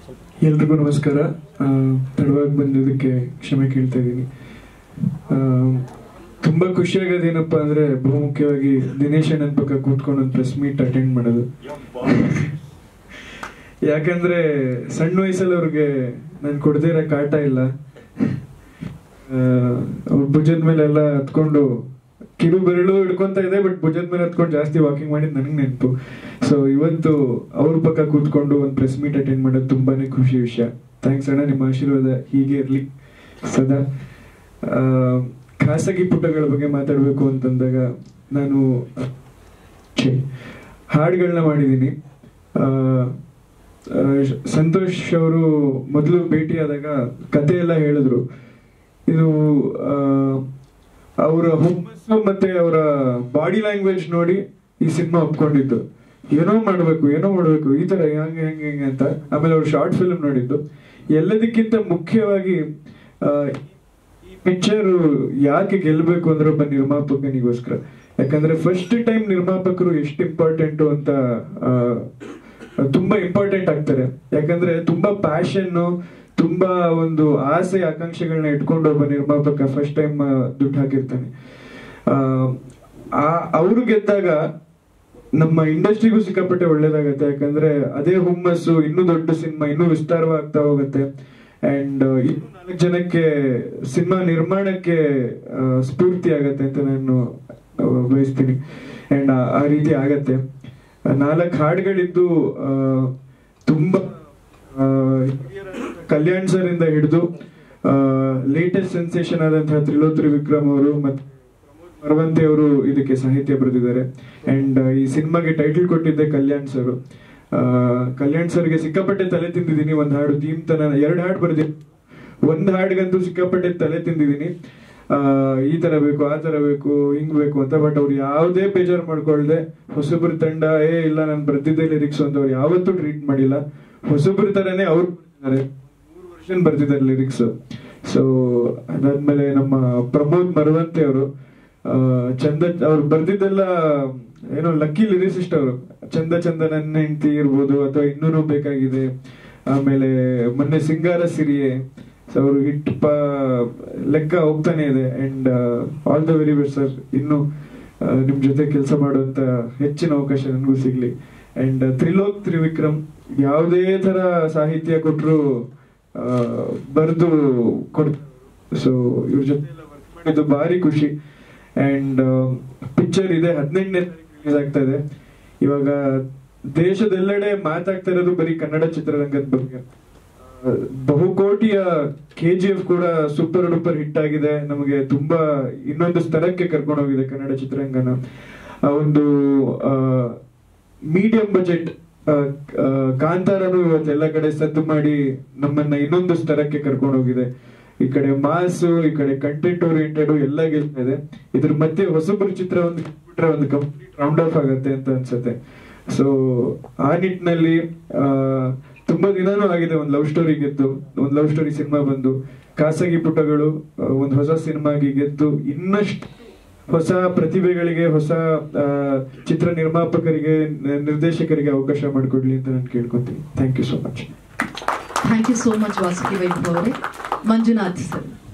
ಎಲ್ರಿಗೂ ನಮಸ್ಕಾರ ಆ, ತಡವಾಗಿ ಬಂದಿದ್ದಕ್ಕೆ ಕ್ಷಮೆ ಕೇಳ್ತಾ ಇದ್ದೀನಿ ಆ, ತುಂಬಾ ಖುಷಿಯಾಗೋದೇನಪ್ಪ ಅಂದ್ರೆ ಬಹುಮುಖ್ಯವಾಗಿ ದಿನೇಶ್ ಅಣ್ಣನ್ ಪಕ್ಕ ಕೂತ್ಕೊಂಡು ಒಂದು ಪ್ರೆಸ್ ಮೀಟ್ ಅಟೆಂಡ್ ಮಾಡೋದು ಯಾಕಂದ್ರೆ ಸಣ್ಣ ವಯಸ್ಸಲ್ಲಿ ಅವ್ರಿಗೆ ನಾನು ಕೊಡದೇ ಇರೋ ಕಾಟ ಇಲ್ಲ ಆ, ಅವ್ರ ಭುಜದ ಮೇಲೆ ಎಲ್ಲ ಹತ್ಕೊಂಡು ಕಿರು ಬೆರಳು ಹಿಡ್ಕೊಂತ ಇದೆ ಬಟ್ ಭುಜದ ಮೇಲೆ ಹತ್ಕೊಂಡು ಜಾಸ್ತಿ ವಾಕಿಂಗ್ ಮಾಡಿದ್ ನನಗೆ ನೆನಪು ಸೊ ಇವತ್ತು ಅವ್ರ ಪಕ್ಕ ಕೂತ್ಕೊಂಡು ಒಂದು ಪ್ರೆಸ್ ಮೀಟ್ ಅಟೆಂಡ್ ಮಾಡೋದು ತುಂಬಾನೇ ಖುಷಿ ವಿಷಯ ಥ್ಯಾಂಕ್ಸ್ ಅಣ್ಣ ನಿಮ್ಮ ಆಶೀರ್ವಾದ ಹೀಗೆ ಇರ್ಲಿ ಸದಾ ಆ, ಖಾಸಗಿ ಪುಟಗಳ ಬಗ್ಗೆ ಮಾತಾಡಬೇಕು ಅಂತಂದಾಗ ನಾನು ಛೆ, ಹಾಡುಗಳನ್ನ ಮಾಡಿದ್ದೀನಿ ಆ, ಆ, ಸಂತೋಷ್ ಅವರು ಮೊದಲು ಭೇಟಿಯಾದಾಗ ಕತೆ ಎಲ್ಲ ಹೇಳಿದ್ರು ಇದು ಆ, ಅವರ ಹುಮ್ಮಸ್ಸು ಮತ್ತೆ ಅವರ ಬಾಡಿ ಲ್ಯಾಂಗ್ವೇಜ್ ನೋಡಿ ಈ ಸಿನಿಮಾ ಒಪ್ಕೊಂಡಿದ್ದು ಏನೋ ಮಾಡ್ಬೇಕು ಏನೋ ಮಾಡ್ಬೇಕು ಈ ತರ ಹೆಂಗೆ ಹೆಂಗೆ ಹೆಂಗೆ ಅಂತ ಆಮೇಲೆ ಅವ್ರು ಶಾರ್ಟ್ ಫಿಲ್ಮ್ ನೋಡಿದ್ದು ಎಲ್ಲದಕ್ಕಿಂತ ಮುಖ್ಯವಾಗಿ ಆ, ಈ ಪಿಕ್ಚರ್ ಯಾಕೆ ಗೆಲ್ಬೇಕು ಅಂದ್ರೆ ಒಬ್ಬ ನಿರ್ಮಾಪಕನಿಗೋಸ್ಕರ ಯಾಕಂದ್ರೆ ಫಸ್ಟ್ ಟೈಮ್ ನಿರ್ಮಾಪಕರು ಎಷ್ಟು ಇಂಪಾರ್ಟೆಂಟು ಅಂತ ಆ, ತುಂಬಾ ಇಂಪಾರ್ಟೆಂಟ್ ಆಗ್ತಾರೆ ಯಾಕಂದ್ರೆ ತುಂಬಾ ಪ್ಯಾಷನ್ ತುಂಬಾ ಒಂದು ಆಸೆ ಆಕಾಂಕ್ಷೆಗಳನ್ನ ಇಟ್ಕೊಂಡು ಒಬ್ಬ ನಿರ್ಮಾಪಕ ಫಸ್ಟ್ ಟೈಮ್ ದುಡ್ಡು ಹಾಕಿರ್ತಾನೆ ಆ, ಆ ಅವ್ರು ಗೆದ್ದಾಗ ನಮ್ಮ ಇಂಡಸ್ಟ್ರಿಗೂ ಸಿಕ್ಕಾಪಟ್ಟೆ ಒಳ್ಳೇದಾಗತ್ತೆ ಯಾಕಂದ್ರೆ ಅದೇ ಹುಮ್ಮಸ್ಸು ಇನ್ನೂ ದೊಡ್ಡ ಸಿನಿಮಾ ಇನ್ನೂ ವಿಸ್ತಾರವಾಗ್ತಾ ಹೋಗುತ್ತೆ ಅಂಡ್ ಇನ್ನೂ ನಾಲ್ಕು ಜನಕ್ಕೆ ಸಿನಿಮಾ ನಿರ್ಮಾಣಕ್ಕೆ ಆ, ಸ್ಫೂರ್ತಿ ಆಗತ್ತೆ ಅಂತ ನಾನು ಆ, ಬಯಸ್ತೀನಿ ಅಂಡ್ ಆ ರೀತಿ ಆಗತ್ತೆ ನಾಲ್ಕು ಹಾಡುಗಳಿದ್ದು ಆ, ತುಂಬಾ ಆ, ಕಲ್ಯಾಣ್ ಸರ್ ಇಂದ ಹಿಡಿದು ಲೇಟೆಸ್ಟ್ ಸೆನ್ಸೇಷನ್ ಆದಂತಹ ತ್ರಿಲೋತ್ರಿ ವಿಕ್ರಮ್ ಅವರು ಮತ್ತೆ ಮರವಂತಿ ಅವರು ಇದಕ್ಕೆ ಸಾಹಿತ್ಯ ಬರೆದಿದ್ದಾರೆ ಅಂಡ್ ಈ ಸಿನಿಮಾಗೆ ಟೈಟಲ್ ಕೊಟ್ಟಿದ್ದೆ ಕಲ್ಯಾಣ್ ಸರ್ ಕಲ್ಯಾಣ್ ಸರ್ಗೆ ಸಿಕ್ಕಾಪಟ್ಟೆ ತಲೆ ತಿಂದಿದ್ದೀನಿ ಒಂದ್ ಹಾಡು ಥೀಮ್ ತನ ಎರಡು ಹಾಡು ಬರೆದಿದ್ದೀನಿ ಒಂದ್ ಹಾಡಿಗಂತೂ ಸಿಕ್ಕಾಪಟ್ಟೆ ತಲೆ ತಿಂದಿದ್ದೀನಿ ಆ, ಈ ತರ ಬೇಕು ಆ ತರ ಬೇಕು ಹಿಂಗ್ ಬೇಕು ಅಂತ ಬಟ್ ಅವ್ರು ಯಾವುದೇ ಬೇಜಾರು ಮಾಡ್ಕೊಳ್ದೆ ಹೊಸಬ್ರ ತಂಡ ಏ ಇಲ್ಲ ನಾನು ಬರ್ತಿದ್ದೆ ಲಿರಿಕ್ಸ್ ಅಂತ ಅವ್ರು ಯಾವತ್ತೂ ಟ್ರೀಟ್ ಮಾಡಿಲ್ಲ ಹೊಸಬ್ರ ತರನೇ ಅವ್ರು ಬರ್ತಿದ್ದಾರೆ ಮೂರು ವರ್ಷನ್ ಬರ್ತಿದ್ದಾರೆ ಲಿರಿಕ್ಸ್ ಸೊ ಅದಾದ್ಮೇಲೆ ನಮ್ಮ ಪ್ರಮೋದ್ ಮರವಂತಿ ಅವರು ಆ, ಚಂದ ಅವ್ರು ಬರ್ದಿದ್ದೆಲ್ಲ ಏನೋ ಲಕ್ಕಿ ಲಿರಿಸಿಸ್ಟ್ ಅವರು ಚಂದ ಚಂದ ನನ್ನ ಹೆಂಡತಿ ಇರ್ಬೋದು ಅಥವಾ ಇನ್ನೂನು ಬೇಕಾಗಿದೆ ಆಮೇಲೆ ಮೊನ್ನೆ ಸಿಂಗಾರ ಸಿರಿಯೆ ಸೊ ಅವರು ಹಿಟ್ ಪ ಲೆಕ್ಕ ಹೋಗ್ತಾನೆ ಇದೆ and all the very best sir ಇನ್ನು ಆ, ನಿಮ್ ಜೊತೆ ಕೆಲಸ ಮಾಡುವಂತ ಹೆಚ್ಚಿನ ಅವಕಾಶ ನನಗೂ ಸಿಗ್ಲಿ ಅಂಡ್ ತ್ರಿಲೋಕ್ ತ್ರಿವಿಕ್ರಮ್ ಯಾವುದೇ ತರ ಸಾಹಿತ್ಯ ಕೊಟ್ಟರು ಬರೆದು ಕೊಡ್ ಸೊ ಇವ್ರ ಜೊತೆ ಎಲ್ಲ ವರ್ಕ್ ಮಾಡಿದ್ದು ಭಾರಿ ಖುಷಿ ಅಂಡ್ ಪಿಕ್ಚರ್ ಇದೆ ಹದಿನೆಂಟನೇ ರಿಲೀಸ್ ಆಗ್ತಾ ಇದೆ ಇವಾಗ ದೇಶದೆಲ್ಲೆಡೆ ಮಾತಾಡ್ತಾ ಇರೋದು ಬರೀ ಕನ್ನಡ ಚಿತ್ರರಂಗದ ಬಗ್ಗೆ ಆ, ಬಹುಕೋಟಿಯ ಕೆ ಜಿ ಎಫ್ ಕೂಡ ಸೂಪರ್ ಡೂಪರ್ ಹಿಟ್ ಆಗಿದೆ ನಮಗೆ ತುಂಬಾ ಇನ್ನೊಂದು ಸ್ತರಕ್ಕೆ ಕರ್ಕೊಂಡು ಹೋಗಿದೆ ಕನ್ನಡ ಚಿತ್ರರಂಗನ ಆ ಒಂದು ಮೀಡಿಯಂ ಬಜೆಟ್ ಕಾಂತಾರನು ಇವತ್ತು ಎಲ್ಲ ಕಡೆ ಸದ್ದು ಮಾಡಿ ನಮ್ಮನ್ನ ಇನ್ನೊಂದು ಸ್ತರಕ್ಕೆ ಕರ್ಕೊಂಡು ಹೋಗಿದೆ ಈ ಕಡೆ ಮಾಸ್ ಈ ಕಡೆ ಕಂಟೆಂಟ್ ಓರಿಯೆಂಟೆಡ್ ಎಲ್ಲ ಗೆಲ್ತಾ ಇದೆ ಇದ್ರ ಮಧ್ಯೆ ಹೊಸಬ್ರ ಚಿತ್ರ ಒಂದು ಬಿಟ್ರೆ ಒಂದು ಕಂಪ್ಲೀಟ್ ರೌಂಡ್ ಆಫ್ ಆಗತ್ತೆ ಅಂತ ಅನ್ಸುತ್ತೆ ಸೊ ಆ ನಿಟ್ಟಿನಲ್ಲಿ ಆ, ತುಂಬಾ ದಿನಾನೂ ಆಗಿದೆ ಒಂದು ಲವ್ ಸ್ಟೋರಿ ಗೆದ್ದು ಒಂದು ಲವ್ ಸ್ಟೋರಿ ಸಿನಿಮಾ ಬಂದು ಖಾಸಗಿ ಪುಟಗಳು ಆ, ಒಂದು ಹೊಸ ಸಿನಿಮಾಗಿ ಗೆದ್ದು ಇನ್ನಷ್ಟು ಹೊಸ ಪ್ರತಿಭೆಗಳಿಗೆ ಹೊಸ ಆ, ಚಿತ್ರ ನಿರ್ಮಾಪಕರಿಗೆ ನ- ನಿರ್ದೇಶಕರಿಗೆ ಅವಕಾಶ ಮಾಡಿಕೊಡ್ಲಿ ಅಂತ ನಾನು ಕೇಳ್ಕೊತೀನಿ thank you so much thank you so much Vasuki Vaibhav ಅವರೇ ಮಂಜುನಾಥ್ ಸರ್